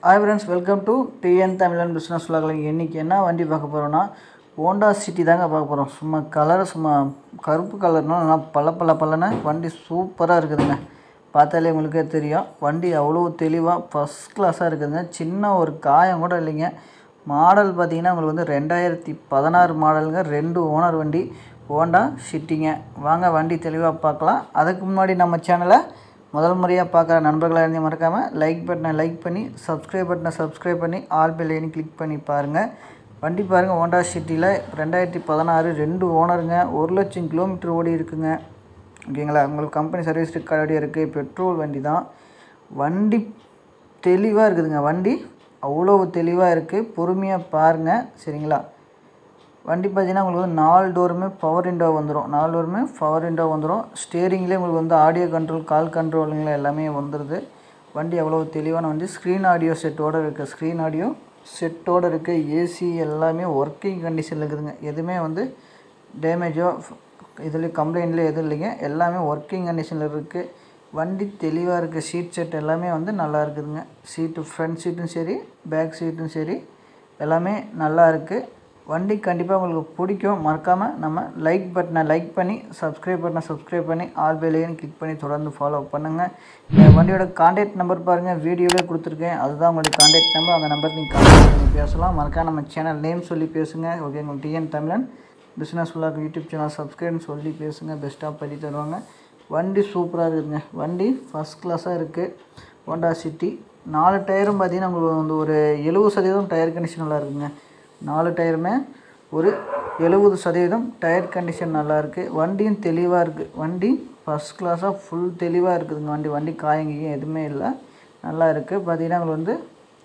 hi friends welcome to TN Tamilan business vlogல இன்றைக்கி என்ன வண்டி பார்க்க போகிறோன்னா ஹோண்டா சிட்டி தாங்க பார்க்க போகிறோம் சும்மா கலர் சும்மா கருப்பு கலர்னா நல்லா பல பல பல்லன்னு வண்டி சூப்பராக இருக்குதுங்க பார்த்தாலே உங்களுக்கே தெரியும் வண்டி அவ்வளோ தெளிவாக ஃபஸ்ட் கிளாஸாக இருக்குதுங்க சின்ன ஒரு காயம் கூட இல்லைங்க மாடல் பார்த்தீங்கன்னா உங்களுக்கு வந்து ரெண்டாயிரத்தி பதினாறு மாடலுங்க ரெண்டு ஓனர் வண்டி ஹோண்டா சிட்டிங்க வாங்க வண்டி தெளிவாக பார்க்கலாம் அதுக்கு முன்னாடி நம்ம சேனலை முதல் முறையாக பார்க்குற நண்பர்களாக இருந்து மறக்காமல் லைக் பட்டனை லைக் பண்ணி சப்ஸ்கிரைப் பட்டனை சப்ஸ்கிரைப் பண்ணி ஆல் பெல்லையும் கிளிக் பண்ணி பாருங்கள் வண்டி பாருங்கள் ஹோண்டா சிட்டியில் ரெண்டாயிரத்தி பதினாறு ரெண்டு ஓனருங்க ஒரு லட்சம் கிலோமீட்டர் ஓடி இருக்குங்க ஓகேங்களா உங்களுக்கு கம்பெனி சர்வீஸ் ரெக்கார்டு இருக்குது பெட்ரோல் வண்டி தான் வண்டி தெளிவாக இருக்குதுங்க வண்டி அவ்வளோ தெளிவாக இருக்குது பொறுமையாக பாருங்கள் சரிங்களா வண்டி பார்த்தீங்கன்னா உங்களுக்கு வந்து நாலு டோருமே பவர் விண்டோ வந்துடும் நாலு டோருமே பவர் விண்டோ வந்துடும் ஸ்டேரிங்லேயே உங்களுக்கு வந்து ஆடியோ கண்ட்ரோல் கால் கண்ட்ரோலுங்கள எல்லாமே வந்துடுது வண்டி அவ்வளோ தெளிவான வண்டி ஸ்க்ரீன் ஆடியோ செட்டோடு இருக்குது ஸ்க்ரீன் ஆடியோ செட்டோடு இருக்குது ஏசி எல்லாமே ஒர்க்கிங் கண்டிஷனில் இருக்குதுங்க எதுவுமே வந்து டேமேஜோ இதுலேயும் கம்ப்ளைண்ட்லேயும் எதுவும் இல்லைங்க எல்லாமே ஒர்க்கிங் கண்டிஷனில் இருக்குது வண்டி தெளிவாக இருக்குது சீட் செட் எல்லாமே வந்து நல்லா இருக்குதுங்க சீட்டு ஃப்ரண்ட் சீட்டும் சரி பேக் சீட்டும் சரி எல்லாமே நல்லா இருக்குது வண்டி கண்டிப்பாக உங்களுக்கு பிடிக்கும் மறக்காமல் நம்ம லைக் பட்டனை லைக் பண்ணி சப்ஸ்கிரைப் பட்டனை சப்ஸ்கிரைப் பண்ணி ஆல் பெல்லையும் கிளிக் பண்ணி தொடர்ந்து ஃபாலோ பண்ணுங்கள் இந்த வண்டியோட கான்டாக்ட் நம்பர் பாருங்கள் வீடியோவே கொடுத்துருக்கேன் அதுதான் உங்களுடைய கான்டாக்ட் நம்பர் அந்த நம்பருக்கு நீங்கள் கான்டாக்ட் பண்ணி பேசலாம் மறக்காம நம்ம சேனல் நேம் சொல்லி பேசுங்க ஓகே உங்களுக்கு டிஎன் தமிழன் பிஸ்னஸ் ஃபுல்லாக யூடியூப் சேனல் சப்ஸ்கிரைப்னு சொல்லி பேசுங்க பெஸ்ட்டாக பண்ணி தருவாங்க வண்டி சூப்பராக இருக்குதுங்க வண்டி ஃபஸ்ட் கிளாஸாக இருக்குது ஹோண்டா சிட்டி நாலு டயரும் பார்த்தீங்கன்னா உங்களுக்கு வந்து ஒரு எழுபது சதவீதம் டயர் கண்டிஷன் நல்லா இருக்குங்க நாலு டயருமே ஒரு எழுபது சதவீதம் டயர் கண்டிஷன் நல்லா இருக்குது வண்டியும் தெளிவாக இருக்குது வண்டி ஃபஸ்ட் கிளாஸாக ஃபுல் தெளிவாக இருக்குதுங்க வண்டி வண்டி காயங்கியும் எதுவுமே இல்லை நல்லா இருக்குது பார்த்தீங்கன்னா உங்களுக்கு வந்து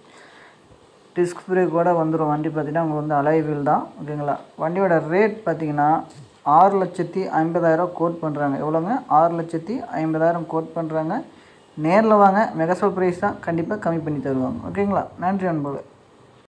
டிஸ்க் பிரேக் கூட வந்துடும் வண்டி பார்த்தீங்கன்னா உங்களுக்கு வந்து அலை வீல் தான் ஓகேங்களா வண்டியோட ரேட் பார்த்தீங்கன்னா ஆறு லட்சத்தி ஐம்பதாயிரம் கோட் பண்ணுறாங்க எவ்வளோங்க ஆறு லட்சத்தி ஐம்பதாயிரம் கோட் பண்ணுறாங்க நேரில் வாங்க மெகசோல் ப்ரைஸ் தான் கண்டிப்பாக கம்மி பண்ணி தருவாங்க ஓகேங்களா நன்றி நண்பர்களே